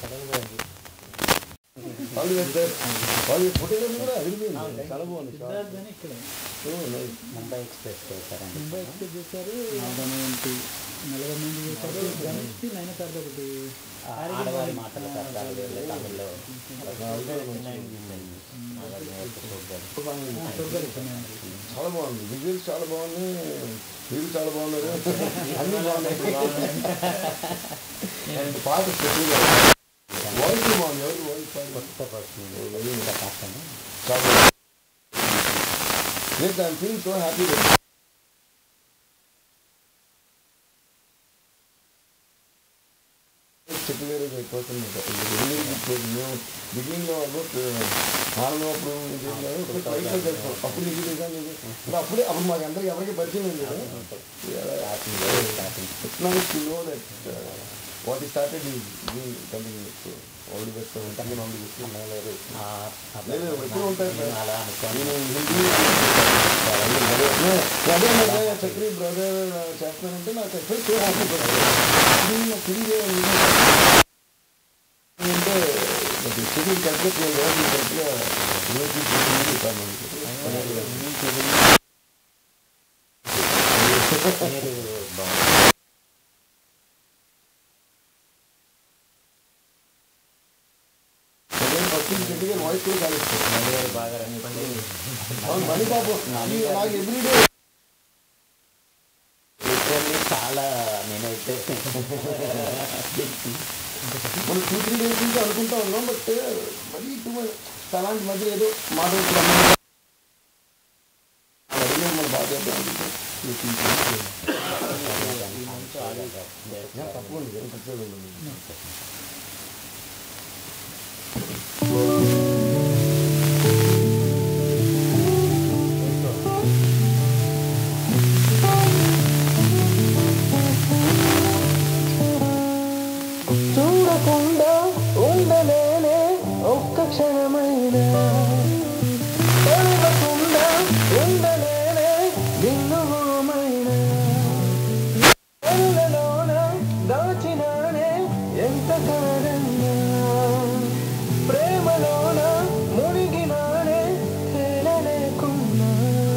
వాళ్ళు వేస్తారు వాళ్ళు ఫోటోగ్రఫీ కూడా అదిరిపోయింది చాలా బాగుంది సిద్ధార్థ్ అని ఇక్కడ ముంబై ఎక్స్ప్రెస్ చేశారండి ముంబై ఎక్స్ప్రెస్ చేశారు ఏంటి నలభై మంది చేశారు గణేష్కి నైనతారది ఒకటి ఆడవారి మాటలు సరదాలు తమిళ్లో స్వర్గాలు ఇస్తున్నాయి. చాలా బాగుంది విజువల్స్ చాలా బాగుంది మీరు చాలా బాగున్నారు అన్ని బాగున్నాయి అండ్ పాట స్పెషల్గా వాయిస్ బాగుంది ఎవరు వాయిస్ పాట కొత్త పర్సన్ ఇంకా కష్టం చాలా లేదు ఐఎమ్ ఫీల్ సో హ్యాపీ చెప్పలేరు అయిపోతుంది మేము బిగినింగ్లో అబౌట్ నాలుగు అప్పుడు చేసినారు. ఇప్పుడు ఫ్లైట్లో చేస్తాం అప్పుడు ఇది చేసాను ఇది. ఇప్పుడు అప్పుడే అప్పుడు మాకు అందరికి ఎవరికి పరిచయం లేదు కదా it's nice to know that what ఈ స్టార్టెడ్ ఈ continue all the best continue all the best లేదు ఎప్పుడు ఉంటాయి సార్ అలా అనుకోని నేను హిందీ అదే అదే చక్రి బ్రదర్ చేస్తానంటే నాకు ఎక్కడ సో హ్యాపీ నాకు తిరిగి అంటే చక్రి కరెక్ట్గా కరెక్ట్గా మీరు బాగుంది ఫస్ట్ చక్రి వాయిస్ కూడా కాలిస్తాను మీరు బాగా రండి అవును మణి పాపం నాకు ఎవ్రీడే లిటరల్లీ చాలా నేనైతే మనం టూ త్రీ డేస్ నుంచి అనుకుంటా ఉన్నాం బట్ మరీ టూ అలాంటి మధ్య ఏదో మాట్లాడుతున్నాం అడిగిన మన బాగా చేద్దాం తప్పకుండా ఖచ్చితంగా చూడకుండా ఉండలేనే ఒక్క క్షణమైనా తడవకుండా ఉండలేనే నిన్ను మైనా కళ్ళలోన దాచినానే ఎంత కాదన్నా ప్రేమలోన మునిగినానే తేలలేకున్నా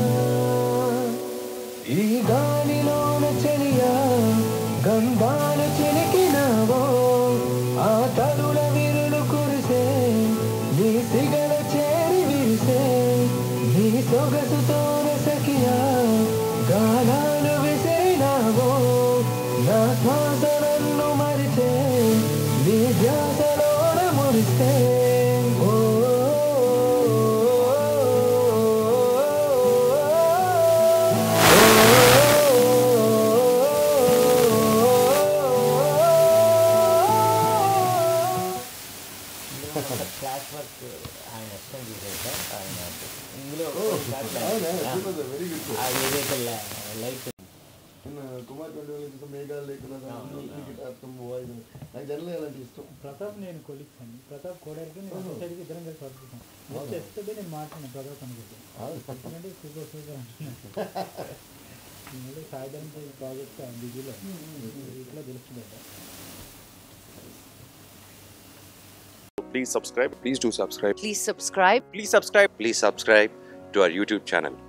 ఈ గాలిలోన చెలియా గంధాలు చిలికినావో ఆ తరుల విరులు కురిసే నీ సిగల చేరి విరిసే నీ సొగసుతోన సఖియా గాలాలు విసిరినావో నా శ్వాస నన్ను మరిచే నీ ధ్యాసలోన మురిస్తే ఓ క్లాస్ వర్క్ ఆయన ఎక్స్ప్లెయిన్ చేశారు సార్ ఆయన ఇందులో వెరీ గుడ్ ఆ ఏదైతే లైట్ కుమార్ ట్వంటీ మేఘాలు లేకుండా అర్థం వాయిస్ నాకు జనరల్ అలాంటి ఇష్టం ప్రతాప్ నేను కొలిక్స్ అండి ప్రతాప్ కోడలికి నేను సైడ్కి ఇద్దరం కలిసి పడుతున్నాం జస్ట్ ఎస్టర్డే నేను మాట్లాడిన ప్రతాప్ అనుకుంటే అంటే సూపర్ సూపర్ అంటున్నాను నేను సాయంత్రం ప్రాజెక్ట్ బిజీలో ఇట్లా తెలుస్తుంది Please subscribe. Please do subscribe. Please subscribe. Please subscribe. Please subscribe to our YouTube channel.